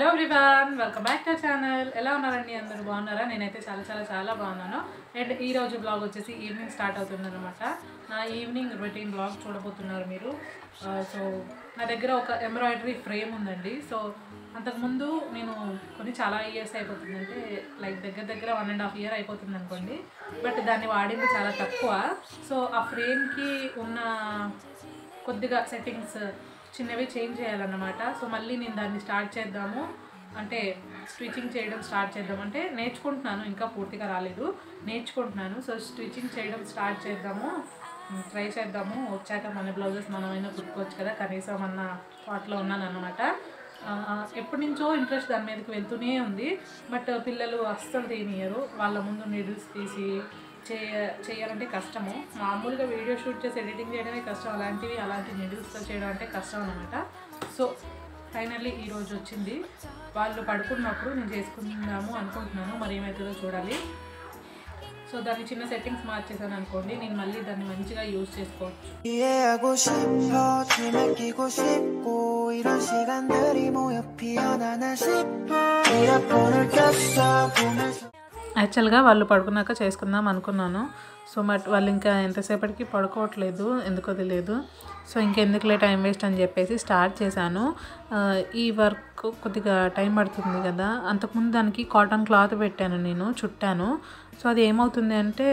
Hello everyone welcome back to channel ఎలా ఉన్నారండి అందరూ బాగున్నారా నేనైతే చాలా చాలా చాలా బాగున్నాను అండ్ ఈ రోజు బ్లాగ్ వచ్చేసి ఈవినింగ్ స్టార్ట్ అవుతుంది అనమాట నా ఈవినింగ్ రొటీన్ బ్లాగ్ చూడబోతున్నారు మీరు సో నా దగ్గర ఒక ఎంబ్రాయిడరీ ఫ్రేమ్ ఉందండి సో అంతకుముందు నేను కొన్ని చాలా ఇయర్స్ అయిపోతుంది అంటే లైక్ దగ్గర దగ్గర వన్ అండ్ హాఫ్ ఇయర్ అయిపోతుంది అనుకోండి బట్ దాన్ని వాడింది చాలా తక్కువ సో ఆ ఫ్రేమ్కి ఉన్న కొద్దిగా సెట్టింగ్స్ చిన్నవి చేంజ్ చేయాలన్నమాట సో మళ్ళీ నేను దాన్ని స్టార్ట్ చేద్దాము అంటే స్టిచ్చింగ్ చేయడం స్టార్ట్ చేద్దాం అంటే నేర్చుకుంటున్నాను ఇంకా పూర్తిగా రాలేదు నేర్చుకుంటున్నాను సో స్టిచ్చింగ్ చేయడం స్టార్ట్ చేద్దాము ట్రై చేద్దాము వచ్చాక మన బ్లౌజెస్ మనమైనా కుట్టుకోవచ్చు కదా కనీసం అన్న వాటిలో ఉన్నాను అనమాట ఎప్పటి నుంచో ఇంట్రెస్ట్ దాని మీదకి వెళ్తూనే ఉంది బట్ పిల్లలు అస్సలు తీనియరు వాళ్ళ ముందు నీడిల్స్ తీసి చేయ చేయాలంటే కష్టము మామూలుగా వీడియో షూట్ చేసి ఎడిటింగ్ చేయడమే కష్టం అలాంటివి అలాంటి నీడిల్స్తో చేయడం అంటే కష్టం అనమాట సో ఫైనల్లీ ఈరోజు వచ్చింది వాళ్ళు పడుకున్నప్పుడు నేను చేసుకుందాము అనుకుంటున్నాను మరి ఏమవుతుందో చూడాలి సో దాన్ని చిన్న సెట్టింగ్స్ మార్చేసాను అనుకోండి నేను మళ్ళీ దాన్ని మంచిగా యూజ్ చేసుకోవచ్చు 이해하고 싶어 뒤맡기고 싶고 이런 시간들이 모여 피어나나 싶어 이어폰을 꼈어 보면서 యాక్చువల్గా వాళ్ళు పడుకున్నాక చేసుకుందాం అనుకున్నాను సో బట్ వాళ్ళు ఇంకా ఎంతసేపటికి పడుకోవట్లేదు ఎందుకో తెలియదు సో ఇంకెందుకులే టైం వేస్ట్ అని చెప్పేసి స్టార్ట్ చేశాను ఆ, ఈ వర్క్ కొద్దిగా టైం పడుతుంది కదా అంతకుముందు దానికి కాటన్ క్లాత్ పెట్టాను నేను చుట్టాను సో అది ఏమవుతుంది అంటే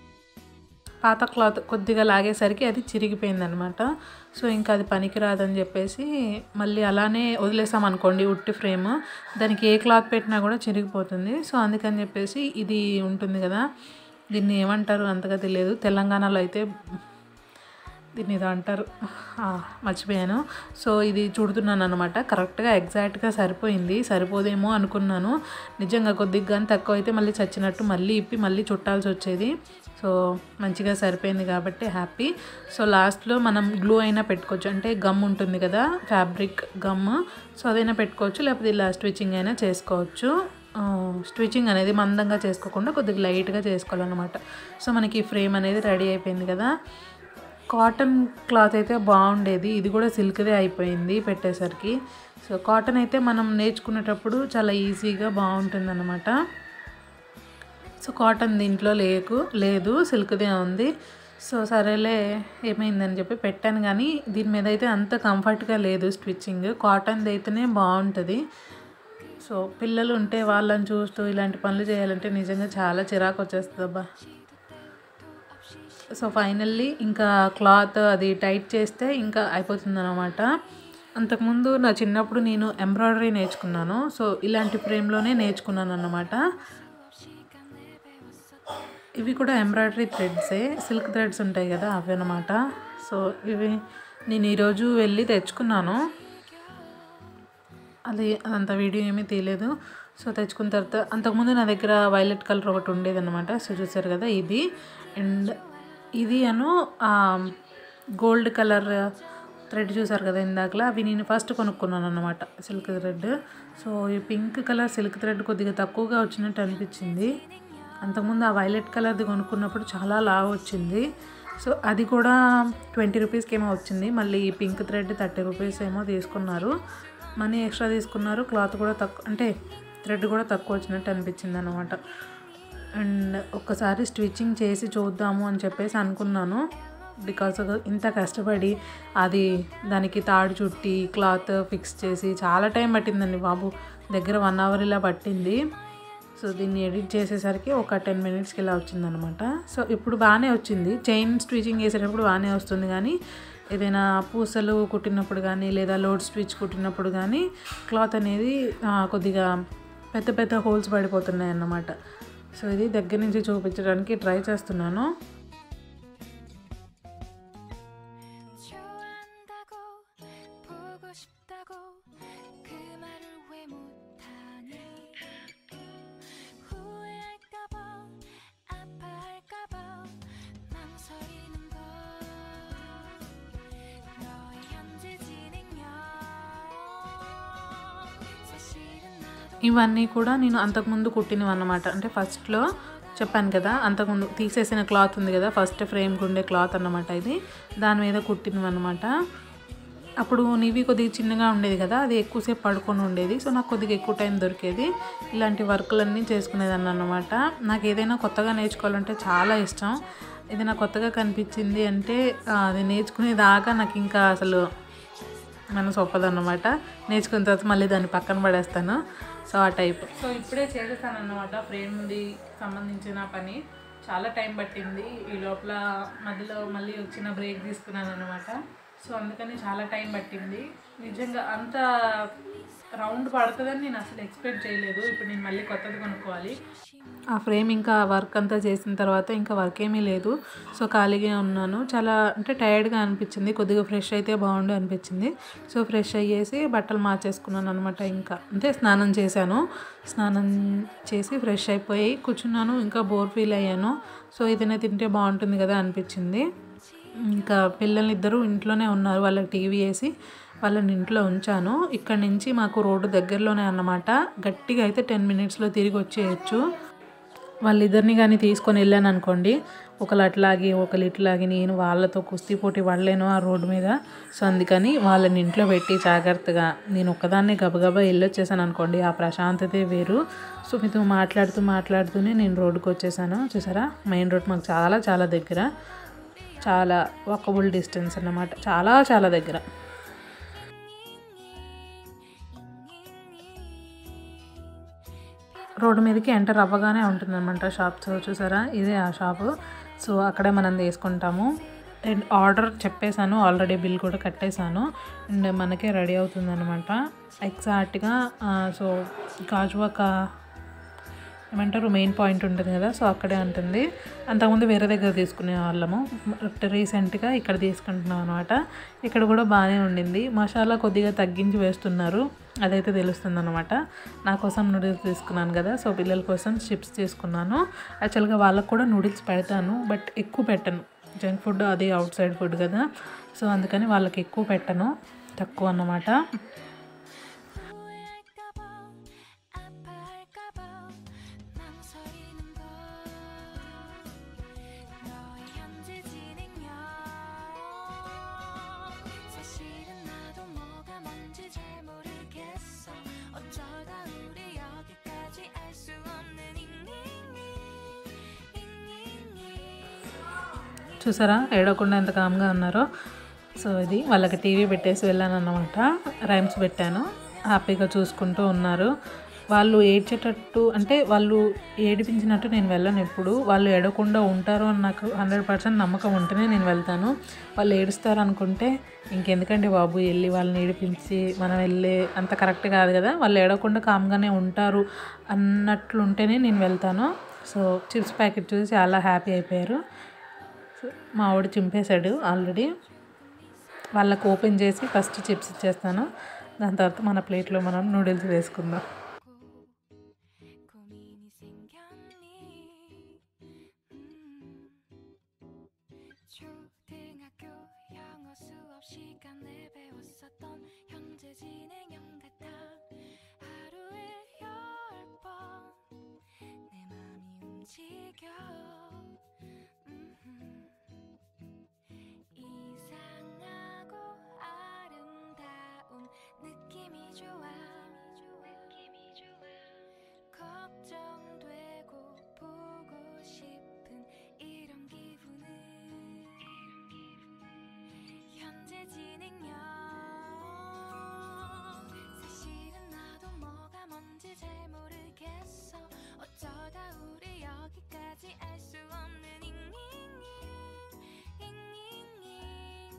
పాత క్లాత్ కొద్దిగా లాగేసరికి అది చిరిగిపోయింది అనమాట సో ఇంకా అది పనికిరాదని చెప్పేసి మళ్ళీ అలానే వదిలేసాం అనుకోండి ఉట్టి ఫ్రేమ్ దానికి ఏ క్లాత్ పెట్టినా కూడా చిరిగిపోతుంది సో అందుకని చెప్పేసి ఇది ఉంటుంది కదా దీన్ని ఏమంటారు అంతగా తెలియదు తెలంగాణలో అయితే దీన్ని ఏదో అంటారు ఆ, మర్చిపోయాను సో ఇది చూడుతున్నాను అనమాట కరెక్ట్గా ఎగ్జాక్ట్గా సరిపోయింది సరిపోదేమో అనుకున్నాను నిజంగా కొద్దిగా కానీ తక్కువ అయితే మళ్ళీ చచ్చినట్టు మళ్ళీ ఇప్పి మళ్ళీ చుట్టాల్సి వచ్చేది సో మంచిగా సరిపోయింది కాబట్టి హ్యాపీ సో లాస్ట్లో మనం గ్లూ అయినా పెట్టుకోవచ్చు అంటే గమ్ ఉంటుంది కదా ఫ్యాబ్రిక్ గమ్ సో అదైనా పెట్టుకోవచ్చు లేకపోతే ఇలా స్టిచ్చింగ్ అయినా చేసుకోవచ్చు స్టిచ్చింగ్ అనేది మందంగా చేసుకోకుండా కొద్దిగా లైట్గా చేసుకోవాలన్నమాట సో మనకి ఫ్రేమ్ అనేది రెడీ అయిపోయింది కదా కాటన్ క్లాత్ అయితే బాగుండేది ఇది కూడా సిల్క్దే అయిపోయింది పెట్టేసరికి సో కాటన్ అయితే మనం నేర్చుకునేటప్పుడు చాలా ఈజీగా బాగుంటుంది అనమాట సో కాటన్ దీంట్లో లేకు లేదు సిల్క్దే ఉంది సో సరేలే ఏమైందని చెప్పి పెట్టాను కానీ దీని మీద అయితే అంత కంఫర్ట్గా లేదు స్టిచ్చింగ్ కాటన్ది అయితేనే బాగుంటుంది సో పిల్లలు ఉంటే వాళ్ళని చూస్తూ ఇలాంటి పనులు చేయాలంటే నిజంగా చాలా చిరాకు వచ్చేస్తుంది అబ్బా సో ఫైనల్లీ ఇంకా క్లాత్ అది టైట్ చేస్తే ఇంకా అయిపోతుంది అనమాట అంతకుముందు నా చిన్నప్పుడు నేను ఎంబ్రాయిడరీ నేర్చుకున్నాను సో ఇలాంటి ఫ్రేమ్లోనే నేర్చుకున్నాను అన్నమాట ఇవి కూడా ఎంబ్రాయిడరీ థ్రెడ్సే సిల్క్ థ్రెడ్స్ ఉంటాయి కదా అవి అనమాట సో ఇవి నేను ఈరోజు వెళ్ళి తెచ్చుకున్నాను అది అదంత వీడియో ఏమీ తీయలేదు సో తెచ్చుకున్న తర్వాత అంతకుముందు నా దగ్గర వైలెట్ కలర్ ఒకటి ఉండేది అనమాట సో చూసారు కదా ఇది అండ్ ఇది అను గోల్డ్ కలర్ థ్రెడ్ చూసారు కదా ఇందాకలా అవి నేను ఫస్ట్ కొనుక్కున్నాను అనమాట సిల్క్ థ్రెడ్ సో ఈ పింక్ కలర్ సిల్క్ థ్రెడ్ కొద్దిగా తక్కువగా వచ్చినట్టు అనిపించింది అంతకుముందు ఆ వైలెట్ కలర్ది కొనుక్కున్నప్పుడు చాలా లావు వచ్చింది సో అది కూడా ట్వంటీ రూపీస్కి ఏమో వచ్చింది మళ్ళీ ఈ పింక్ థ్రెడ్ థర్టీ రూపీస్ ఏమో తీసుకున్నారు మనీ ఎక్స్ట్రా తీసుకున్నారు క్లాత్ కూడా తక్కువ అంటే థ్రెడ్ కూడా తక్కువ వచ్చినట్టు అనిపించింది అనమాట అండ్ ఒక్కసారి స్టిచ్చింగ్ చేసి చూద్దాము అని చెప్పేసి అనుకున్నాను బికాస్ ఇంత కష్టపడి అది దానికి తాడు చుట్టి క్లాత్ ఫిక్స్ చేసి చాలా టైం పట్టిందండి బాబు దగ్గర వన్ అవర్ ఇలా పట్టింది సో దీన్ని ఎడిట్ చేసేసరికి ఒక టెన్ మినిట్స్కి ఇలా వచ్చిందనమాట సో ఇప్పుడు బాగానే వచ్చింది చైన్ స్టిచ్చింగ్ చేసేటప్పుడు బాగానే వస్తుంది కానీ ఏదైనా పూసలు కుట్టినప్పుడు కానీ లేదా లోడ్ స్టిచ్ కుట్టినప్పుడు కానీ క్లాత్ అనేది ఆ, కొద్దిగా పెద్ద పెద్ద హోల్స్ పడిపోతున్నాయి అన్నమాట సో ఇది దగ్గర నుంచి చూపించడానికి ట్రై చేస్తున్నాను 좋아한다고 보고 싶다고 그 말을 왜 못하니 후회할까봐 아파할까봐 망설이는 걸 너의 현재 진행형 사실은 나도 ఇవన్నీ కూడా నేను అంతకుముందు కుట్టినవి అన్నమాట అంటే ఫస్ట్లో చెప్పాను కదా అంతకుముందు తీసేసిన క్లాత్ ఉంది కదా ఫస్ట్ ఫ్రేమ్కి ఉండే క్లాత్ అన్నమాట ఇది దాని మీద కుట్టినవి అనమాట అప్పుడు నీవి కొద్దిగా చిన్నగా ఉండేది కదా అది ఎక్కువసేపు పడుకొని ఉండేది సో నాకు కొద్దిగా ఎక్కువ టైం దొరికేది ఇలాంటి వర్కులన్నీ చేసుకునేదాన్ని అనమాట నాకు ఏదైనా కొత్తగా నేర్చుకోవాలంటే చాలా ఇష్టం ఏదైనా కొత్తగా కనిపించింది అంటే ఆ, అది నేర్చుకునేదాకా నాకు ఇంకా అసలు మనసు ఒప్పదన్నమాట నేర్చుకున్న తర్వాత మళ్ళీ దాన్ని పక్కన పడేస్తాను సో ఆ టైప్ సో ఇప్పుడే చేసేసాను అన్నమాట ఫ్రేమ్ది సంబంధించిన పని చాలా టైం పట్టింది ఈ లోపల మధ్యలో మళ్ళీ వచ్చిన బ్రేక్ తీసుకున్నాను అనమాట సో అందుకని చాలా టైం పట్టింది నిజంగా అంత రౌండ్ పడుతుందని నేను అసలు ఎక్స్పెక్ట్ చేయలేదు ఇప్పుడు నేను మళ్ళీ కొత్తది కొనుక్కోవాలి ఆ ఫ్రేమ్ ఇంకా వర్క్ అంతా చేసిన తర్వాత ఇంకా వర్క్ ఏమీ లేదు సో ఖాళీగా ఉన్నాను చాలా అంటే టైర్డ్గా అనిపించింది కొద్దిగా ఫ్రెష్ అయితే బాగుండు అనిపించింది సో ఫ్రెష్ అయ్యేసి బట్టలు మార్చేసుకున్నాను అనమాట ఇంకా అంటే స్నానం చేశాను స్నానం చేసి ఫ్రెష్ అయిపోయి కూర్చున్నాను ఇంకా బోర్ ఫీల్ అయ్యాను సో ఏదైనా తింటే బాగుంటుంది కదా అనిపించింది ఇంకా పిల్లలు ఇద్దరు ఇంట్లోనే ఉన్నారు వాళ్ళకి టీవీ వేసి వాళ్ళని ఇంట్లో ఉంచాను ఇక్కడ నుంచి మాకు రోడ్డు దగ్గరలోనే అన్నమాట గట్టిగా అయితే టెన్ మినిట్స్లో తిరిగి వచ్చేయచ్చు వాళ్ళిద్దరిని కానీ తీసుకొని వెళ్ళాను అనుకోండి ఒకళ్ళు అట్లాగి ఒకళ్ళు ఇట్లాగి నేను వాళ్ళతో కుస్తీ పోటీ పడలేను ఆ రోడ్డు మీద సో అందుకని వాళ్ళని ఇంట్లో పెట్టి జాగ్రత్తగా నేను ఒక్కదాన్నే గబగబా వెళ్ళొచ్చేసాను అనుకోండి ఆ ప్రశాంతతే వేరు సో మీతో మాట్లాడుతూ మాట్లాడుతూనే నేను రోడ్డుకి వచ్చేసాను చూసారా మెయిన్ రోడ్ మాకు చాలా చాలా దగ్గర చాలా వాకబుల్ డిస్టెన్స్ అన్నమాట చాలా చాలా దగ్గర రోడ్డు మీదకి ఎంటర్ అవ్వగానే ఉంటుందన్నమాట షాప్ సో చూసారా ఇదే ఆ షాపు సో అక్కడే మనం తీసుకుంటాము అండ్ ఆర్డర్ చెప్పేశాను ఆల్రెడీ బిల్ కూడా కట్టేశాను అండ్ మనకే రెడీ అవుతుందన్నమాట ఎగ్జాక్ట్గా సో గాజువాక ఏమంటారు మెయిన్ పాయింట్ ఉంటుంది కదా సో అక్కడే ఉంటుంది అంతకుముందు వేరే దగ్గర తీసుకునే వాళ్ళము రీసెంట్గా ఇక్కడ తీసుకుంటున్నాం అనమాట ఇక్కడ కూడా బాగానే ఉండింది మసాలా కొద్దిగా తగ్గించి వేస్తున్నారు అదైతే తెలుస్తుంది అనమాట నా కోసం నూడిల్స్ తీసుకున్నాను కదా సో పిల్లల కోసం చిప్స్ తీసుకున్నాను యాక్చువల్గా వాళ్ళకు కూడా నూడిల్స్ పెడతాను బట్ ఎక్కువ పెట్టను జంక్ ఫుడ్ అది అవుట్ సైడ్ ఫుడ్ కదా సో అందుకని వాళ్ళకి ఎక్కువ పెట్టను తక్కువ అన్నమాట 후회할까봐 아파할까봐 망설이는 걸 너의 현재 진행형 사실은 나도 뭐가 뭔지 잘 모르겠어 어쩌다 우리 여기까지 알 수 없는 잉잉잉 잉잉잉 చూసారా ఏడవకుండా ఎంత కామ్గా ఉన్నారో సో ఇది వాళ్ళకి టీవీ పెట్టేసి వెళ్ళాను అన్నమాట రైమ్స్ పెట్టాను హ్యాపీగా చూసుకుంటూ ఉన్నారు వాళ్ళు ఏడ్చేటట్టు అంటే వాళ్ళు ఏడిపించినట్టు నేను వెళ్ళను ఎప్పుడు వాళ్ళు ఏడవకుండా ఉంటారు అని నాకు హండ్రెడ్ పర్సెంట్ నమ్మకం ఉంటేనే నేను వెళ్తాను వాళ్ళు ఏడుస్తారు అనుకుంటే ఇంకెందుకండి బాబు వెళ్ళి వాళ్ళని ఏడిపించి మనం వెళ్ళే అంత కరెక్ట్ కాదు కదా వాళ్ళు ఏడవకుండా కామ్గానే ఉంటారు అన్నట్లు ఉంటేనే నేను వెళ్తాను సో చిప్స్ ప్యాకెట్ చూసి చాలా హ్యాపీ అయిపోయారు సో మా ఆవిడ చింపేశాడు ఆల్రెడీ వాళ్ళకు ఓపెన్ చేసి ఫస్ట్ చిప్స్ ఇచ్చేస్తాను దాని తర్వాత మన ప్లేట్లో మనం నూడిల్స్ వేసుకుందాం 고민이 생겼니 음. 초등학교 영어 수업 시간에 배웠었던 현재 진행형 같아 하루에 열 번 내 맘이 움직여 음흠. 이상하고 아름다운 느낌이 좋아 느낌이 좋아 걱정되고 보고 싶은 이런 기분은 현재 진행형 사실은 나도 뭐가 뭔지 잘 모르겠어 어쩌다 우리 여기까지 알 수 없는 잉잉잉 잉잉잉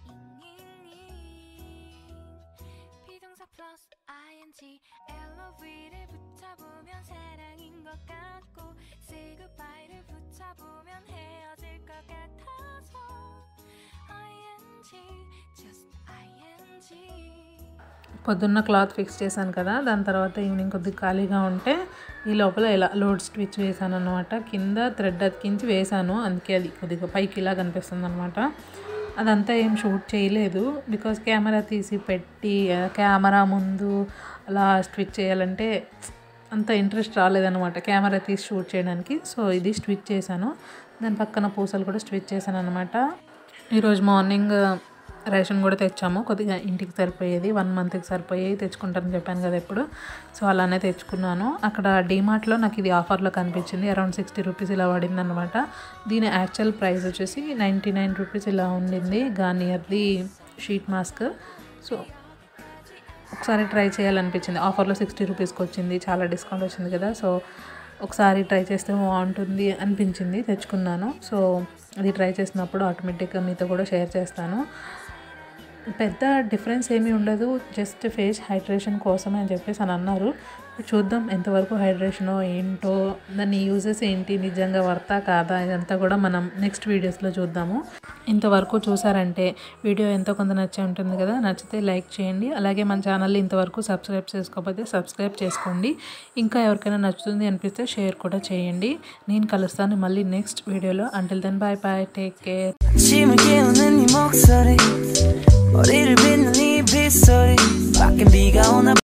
잉잉잉 비동사 플러스 ing LOV를 붙여보면 사랑인 것 같고 Say goodbye를 붙여보면 헤어질 것 같아서 ing just ing పొద్దున్న క్లాత్ ఫిక్స్ చేశాను కదా దాని తర్వాత ఈవినింగ్ కొద్దిగా ఖాళీగా ఉంటే ఈ లోపల ఇలా లోడ్ స్టిచ్ వేసాను అనమాట కింద థ్రెడ్ అతికించి వేసాను అందుకే అది కొద్దిగా పైకి ఇలా కనిపిస్తుంది అనమాట అదంతా ఏం షూట్ చేయలేదు బికాజ్ కెమెరా తీసి పెట్టి ఆ, కెమెరా ముందు అలా స్టిచ్ చేయాలంటే అంత ఇంట్రెస్ట్ రాలేదన్నమాట కెమెరా తీసి షూట్ చేయడానికి సో ఇది స్టిచ్ చేశాను దాని పక్కన పూసలు కూడా స్టిచ్ చేశాను అనమాట ఈరోజు మార్నింగ్ రేషన్ కూడా తెచ్చాము కొద్దిగా ఇంటికి సరిపోయేది వన్ మంత్కి సరిపోయేవి తెచ్చుకుంటానని చెప్పాను కదా ఇప్పుడు సో అలానే తెచ్చుకున్నాను అక్కడ డీమార్ట్లో నాకు ఇది ఆఫర్లో కనిపించింది అరౌండ్ సిక్స్టీ రూపీస్ ఇలా పడింది అనమాట దీని యాక్చువల్ ప్రైస్ వచ్చేసి నైంటీ నైన్ రూపీస్ ఇలా ఉండింది గార్నియర్ది షీట్ మాస్క్ సో ఒకసారి ట్రై చేయాలనిపించింది ఆఫర్లో సిక్స్టీ రూపీస్కి వచ్చింది చాలా డిస్కౌంట్ వచ్చింది కదా సో ఒకసారి ట్రై చేస్తే బాగుంటుంది అనిపించింది తెచ్చుకున్నాను సో అది ట్రై చేసినప్పుడు ఆటోమేటిక్గా మీతో కూడా షేర్ చేస్తాను పెద్ద డిఫరెన్స్ ఏమీ ఉండదు జస్ట్ ఫేస్ హైడ్రేషన్ కోసమే అని చెప్పేసి అని అన్నారు చూద్దాం ఎంతవరకు హైడ్రేషనో ఏంటో దాని యూజెస్ ఏంటి నిజంగా వర్తా కాదా ఇదంతా కూడా మనం నెక్స్ట్ వీడియోస్లో చూద్దాము ఇంతవరకు చూసారంటే వీడియో ఎంతో కొంత నచ్చే ఉంటుంది కదా నచ్చితే లైక్ చేయండి అలాగే మన ఛానల్ని ఇంతవరకు సబ్స్క్రైబ్ చేసుకోకపోతే సబ్స్క్రైబ్ చేసుకోండి ఇంకా ఎవరికైనా నచ్చుతుంది అనిపిస్తే షేర్ కూడా చేయండి నేను కలుస్తాను మళ్ళీ నెక్స్ట్ వీడియోలో until then bye bye take care 아침을 깨우는 네 목소리 머리를 빗는 이 빗소리 밖엔 비가 오나